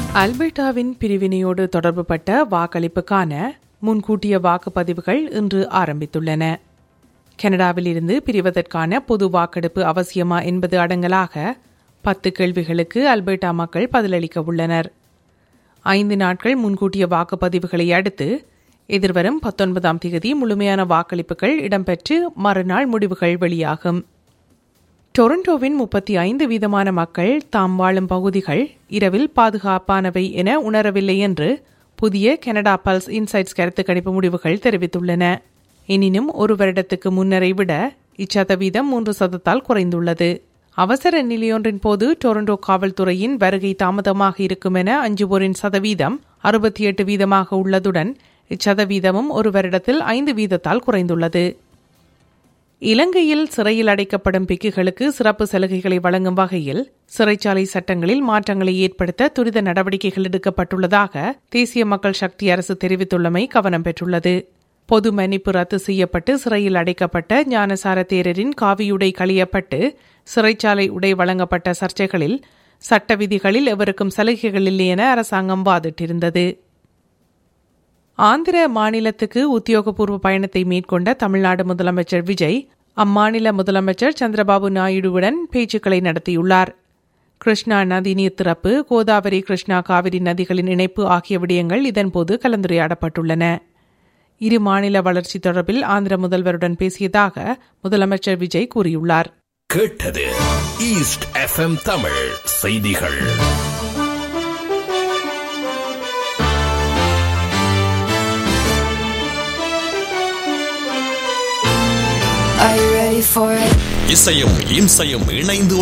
அல்பர்டாவின் பிரிவினையோடு தொடர்புபட்ட வாக்களிப்புக்கான முன்கூட்டிய வாக்குப்பதிவுகள் இன்று ஆரம்பித்துள்ளன கனடாவில் இருந்து பிரிவதற்கான பொது வாக்கெடுப்பு அவசியமா என்பது அடங்கலாக பத்து கேள்விகளுக்கு அல்பர்டா மக்கள் பதிலளிக்க உள்ளனர் ஐந்து நாட்கள் முன்கூட்டிய வாக்குப்பதிவுகளை அடுத்து எதிர்வரும் பத்தொன்பதாம் தேதி முழுமையான வாக்களிப்புகள் இடம்பெற்று மறுநாள் முடிவுகள் வெளியாகும் டொரண்டோவின் முப்பத்தி ஐந்து வீதமான மக்கள் தாம் வாழும் பகுதிகள் இரவில் பாதுகாப்பானவை என உணரவில்லை என்று புதிய கனடா பல்ஸ் இன்சைட்ஸ் கருத்து கணிப்பு முடிவுகள் தெரிவித்துள்ளன எனினும் ஒரு வருடத்துக்கு முன்னரை விட இச்சதவீதம் மூன்று சதத்தால் குறைந்துள்ளது அவசர நிலையொன்றின் போது டொரண்டோ காவல்துறையின் வருகை தாமதமாக இருக்கும் என அஞ்சுவோரின் சதவீதம் அறுபத்தி எட்டு வீதமாக உள்ளதுடன் இச்சதவீதமும் ஒரு வருடத்தில் ஐந்து வீதத்தால் குறைந்துள்ளது இலங்கையில் சிறையில் அடைக்கப்படும் பிக்குகளுக்கு சிறப்பு சலுகைகளை வழங்கும் வகையில் சிறைச்சாலை சட்டங்களில் மாற்றங்களை ஏற்படுத்த துரித நடவடிக்கைகள் எடுக்கப்பட்டுள்ளதாக தேசிய மக்கள் சக்தி அரசு தெரிவித்துள்ளமை கவனம் பெற்றுள்ளது பொது மன்னிப்பு ரத்து செய்யப்பட்டு சிறையில் அடைக்கப்பட்ட ஞானசார தேரரின் காவியுடை களையப்பட்டு சிறைச்சாலை உடை வழங்கப்பட்ட சர்ச்சைகளில் சட்ட விதிகளில் எவருக்கும் சலுகைகள் இல்லை என அரசாங்கம் வாதிட்டிருந்தது ஆந்திர மாநிலத்துக்கு உத்தியோகபூர்வ பயணத்தை மேற்கொண்ட தமிழ்நாடு முதலமைச்சர் விஜய் அம்மாநில முதலமைச்சர் சந்திரபாபு நாயுடுவுடன் பேச்சுக்களை நடத்தியுள்ளார் கிருஷ்ணா நதி நீர் திறப்பு கோதாவரி கிருஷ்ணா காவிரி நதிகளின் இணைப்பு ஆகிய விடயங்கள் இதன்போது கலந்துரையாடப்பட்டுள்ளன இரு மாநில வளர்ச்சி தொடர்பில் ஆந்திர முதல்வருடன் பேசியதாக முதலமைச்சர் விஜய் கூறியுள்ளார் கேட்டது ஈஸ்ட் எஃப்எம் தமிழ் செய்திகள் Are you ready for it? இசையும் இம்சையும் இணைந்து